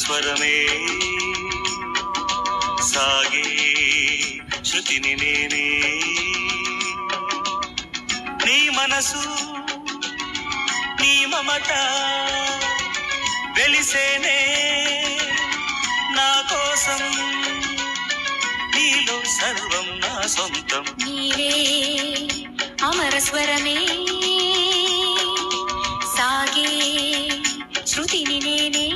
స్వరమే సాగే శృతిని నేనే నీ మనసు నీ మమత వెలిసేనే నా కోసం నీలో సర్వం నా సొంతం నీవే అమర స్వరమే సాగే శృతిని నేనే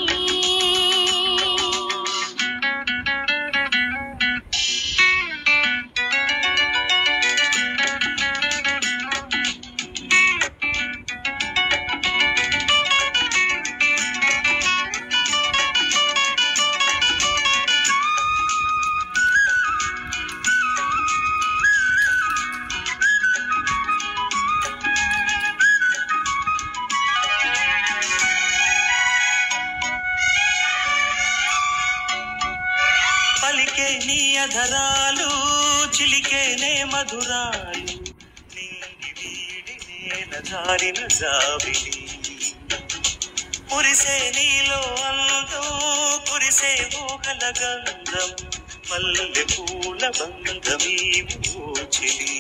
పలికే నీ అధరాలు చిలికే నే మధురాలు నింగి వీడి నేల జారిన జాబిలి కురిసే నీలో అందం కురిసే ఊహల గంధం మల్లె పూల బంధమీ పూచిలి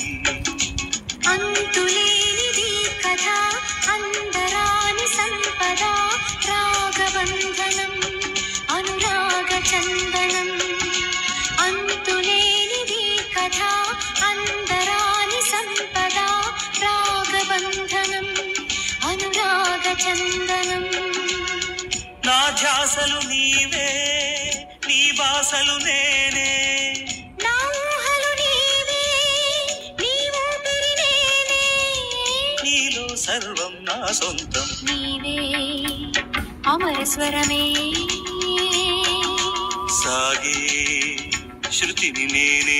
అంతులేనిది కథ అందరాని సంపద రాగబంధనం అనురాగ చందనం అంతులేనిది కథ అందరాని సంపద రాగబంధనం అనురాగ చందనం నా ధ్యాసలు నీవే నీ బాసలు నేనే నా ఊహలు నీవే నీ ఊపిరి నేనే నీలో సర్వం నా సొంతం నీవే అమర స్వరమే సాగే శృతిని నేనే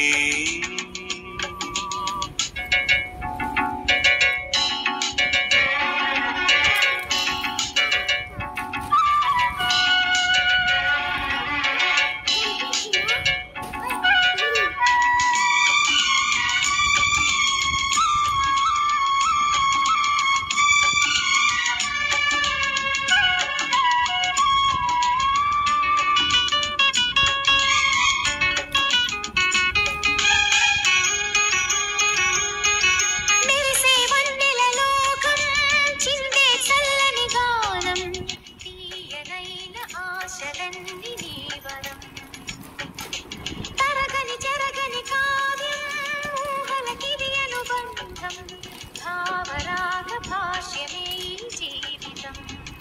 మెరిసే వన్నెల లోకం చిందే చల్లని గానం తీయనైన ఆశలన్నీ నీవరం తరగని చెరగని కావ్యం ఊహలకిది అనుబంధం భావరాగ భాష్యమే ఈ జీవితం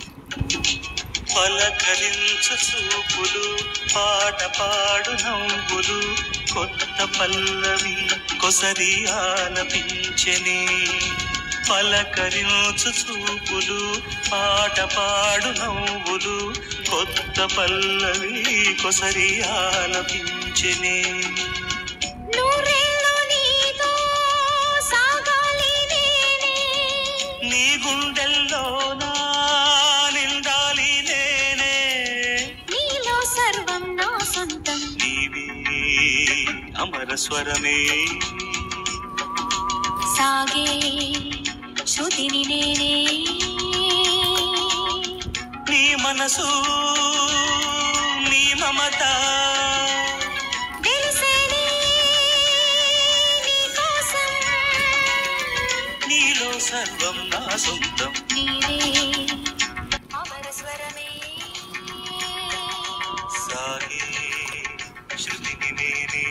పలకరించు చూపులు పాట పాడు నవ్వులు కొత్త పల్లవి కొసరి ఆలపించని పలకరించు చూపులు పాట పాడు నవ్వులు కొత్త పల్లవి కొసరి ఆలపించని నూరేళ్ళు నీతో సాగాలి నేనే నీ గుండెల్లో నా నిండాలి నేనే నీలో సర్వం నా సొంతం నీవే అమర స్వరమే సాగే శృతిని నేనే నీ మనసు నీ మమత తెలిసేనే నీ కోసం నీలో సర్వం నా సొంతం నీవే అమర స్వరమే సాగే శృతిని నేనే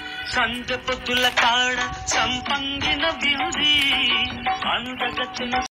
సందె పొద్దుల కాడ సంపంగిన బింది అందగచ్చిన